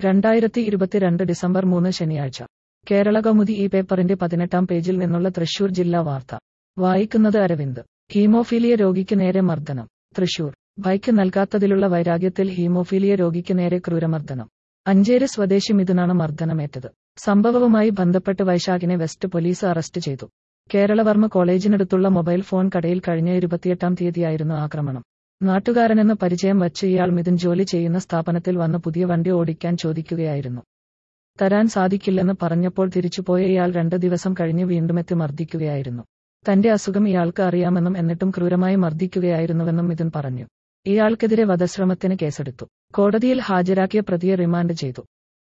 രണ്ടായിരത്തി ഇരുപത്തിരണ്ട് ഡിസംബർ മൂന്ന് ശനിയാഴ്ച കേരള കൗമുദി ഈ പേപ്പറിന്റെ പതിനെട്ടാം പേജിൽ നിന്നുള്ള തൃശൂർ ജില്ലാ വാർത്ത വായിക്കുന്നത് അരവിന്ദ് ഹീമോഫീലിയ രോഗിക്ക് നേരെ മർദ്ദനം തൃശൂർ ബൈക്ക് നൽകാത്തതിലുള്ള വൈരാഗ്യത്തിൽ ഹീമോഫീലിയ രോഗിക്ക് നേരെ ക്രൂരമർദ്ദനം അഞ്ചേരി സ്വദേശി മിഥുനാണ് മർദ്ദനമേറ്റത് സംഭവവുമായി ബന്ധപ്പെട്ട് വൈശാഖിനെ വെസ്റ്റ് പോലീസ് അറസ്റ്റ് ചെയ്തു കേരളവർമ്മ കോളേജിനടുത്തുള്ള മൊബൈൽ ഫോൺ കടയിൽ കഴിഞ്ഞ ഇരുപത്തിയെട്ടാം തീയതിയായിരുന്നു ആക്രമണം നാട്ടുകാരനെന്ന് പരിചയം വച്ച് ഇയാൾ മിഥുൻ ജോലി ചെയ്യുന്ന സ്ഥാപനത്തിൽ വന്ന് പുതിയ വണ്ടി ഓടിക്കാൻ ചോദിക്കുകയായിരുന്നു തരാൻ സാധിക്കില്ലെന്ന് പറഞ്ഞപ്പോൾ തിരിച്ചുപോയ ഇയാൾ രണ്ട് ദിവസം കഴിഞ്ഞ് വീണ്ടുമെത്തി മർദ്ദിക്കുകയായിരുന്നു തന്റെ അസുഖം ഇയാൾക്ക് അറിയാമെന്നും എന്നിട്ടും ക്രൂരമായി മർദ്ദിക്കുകയായിരുന്നുവെന്നും മിഥുൻ പറഞ്ഞു ഇയാൾക്കെതിരെ വധശ്രമത്തിന് കേസെടുത്തു കോടതിയിൽ ഹാജരാക്കിയ പ്രതിയെ റിമാൻഡ് ചെയ്തു